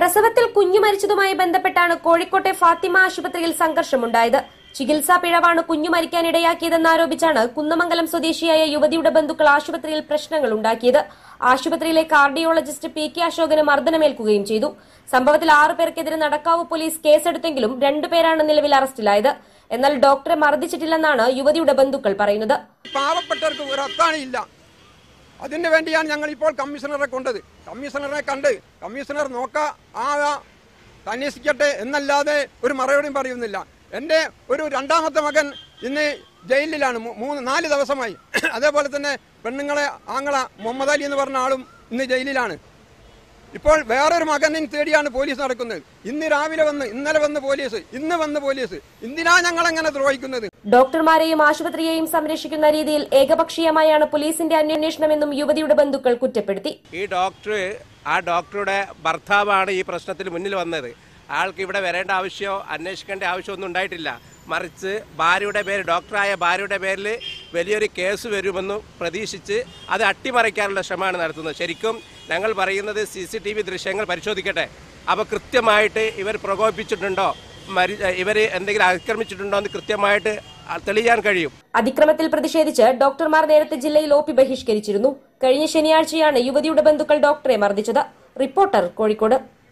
പ്രസവത്തിൽ കുഞ്ഞു മരിച്ചതുമായി ബന്ധപ്പെട്ടാണ് കോഴിക്കോട്ടെ ഫാത്തിമ ആശുപത്രിയിൽ സംഘർഷമുണ്ടായത് ചികിത്സാ പിഴവാണ് കുഞ്ഞു മരിക്കാനിടയാക്കിയതെന്നാരോപിച്ചാണ് കുന്നമംഗലം സ്വദേശിയായ യുവതിയുടെ ബന്ധുക്കൾ ആശുപത്രിയിൽ പ്രശ്നങ്ങൾ ഉണ്ടാക്കിയത് ആശുപത്രിയിലെ കാർഡിയോളജിസ്റ്റ് പി കെ അശോകന് മർദ്ദനമേൽക്കുകയും ചെയ്തു സംഭവത്തിൽ ആറു പേർക്കെതിരെ നടക്കാവ് പോലീസ് കേസെടുത്തെങ്കിലും രണ്ടുപേരാണ് നിലവിൽ അറസ്റ്റിലായത് എന്നാൽ ഡോക്ടറെ മർദ്ദിച്ചിട്ടില്ലെന്നാണ് യുവതിയുടെ ബന്ധുക്കൾ പറയുന്നത് പാവപ്പെട്ടവർക്ക് ഒരു അത്താണിയില്ല അതിനു വേണ്ടിയാണ് ഞങ്ങൾ ഇപ്പോൾ കമ്മീഷണറെ കൊണ്ടത് കമ്മീഷണറെ കണ്ട് കമ്മീഷണർ നോക്ക ആ അന്വേഷിക്കട്ടെ എന്നല്ലാതെ ഒരു മറുപടിയും പറയുന്നില്ല എൻ്റെ ഒരു രണ്ടാമത്തെ മകൻ ഇന്ന് ജയിലിലാണ് മൂ- മൂന്ന് നാല് ദിവസമായി അതേപോലെ തന്നെ പെണ്ണുങ്ങളെ ആങ്ങള മുഹമ്മദ് അലി എന്ന് പറഞ്ഞ ആളും ഇന്ന് ജയിലിലാണ് ഇപ്പോൾ വേറൊരു മകനെ തേടിയാണ് പോലീസ് നടക്കുന്നത് ഇന്ന് രാവിലെ വന്ന് ഇന്നലെ വന്ന് പോലീസ് ഇന്ന് വന്ന് പോലീസ് എന്തിനാ ഞങ്ങൾ എങ്ങനെ ദ്രോഹിക്കുന്നത് ഡോക്ടർമാരെയും ആശുപത്രിയെയും സംരക്ഷിക്കുന്ന രീതിയിൽ ഏകപക്ഷീയമായാണ് പോലീസിന്റെ അന്വേഷണമെന്നും യുവതിയുടെ ബന്ധുക്കൾ കുറ്റപ്പെടുത്തി ഈ ഡോക്ടർ ആ ഡോക്ടറുടെ ഭർത്താവാണ് ഈ പ്രശ്നത്തിൽ മുന്നിൽ വന്നത് ആൾക്ക് ഇവിടെ വരേണ്ട ആവശ്യമോ അന്വേഷിക്കേണ്ട ആവശ്യമൊന്നും ഉണ്ടായിട്ടില്ല മറിച്ച് ഭാര്യയുടെ പേര് ഡോക്ടറായ ഭാര്യയുടെ പേരിൽ വലിയൊരു കേസ് വരുമെന്ന് പ്രതീക്ഷിച്ച് അത് അട്ടിമറിക്കാനുള്ള ശ്രമമാണ് നടത്തുന്നത് ശരിക്കും ഞങ്ങൾ പറയുന്നത് സി സി ടി വി ദൃശ്യങ്ങൾ പരിശോധിക്കട്ടെ അപ്പോൾ കൃത്യമായിട്ട് ഇവർ പ്രകോപിപ്പിച്ചിട്ടുണ്ടോ മരി ഇവർ എന്തെങ്കിലും ആക്രമിച്ചിട്ടുണ്ടോ എന്ന് കൃത്യമായിട്ട് തെളിയാൻ കഴിയും അതിക്രമത്തിൽ പ്രതിഷേധിച്ച് ഡോക്ടർമാർ നേരത്തെ ജില്ലയിൽ ഒ പി ബഹിഷ്കരിച്ചിരുന്നു കഴിഞ്ഞ ശനിയാഴ്ചയാണ് യുവതിയുടെ ബന്ധുക്കൾ ഡോക്ടറെ മർദ്ദിച്ചത് റിപ്പോർട്ടർ കോഴിക്കോട്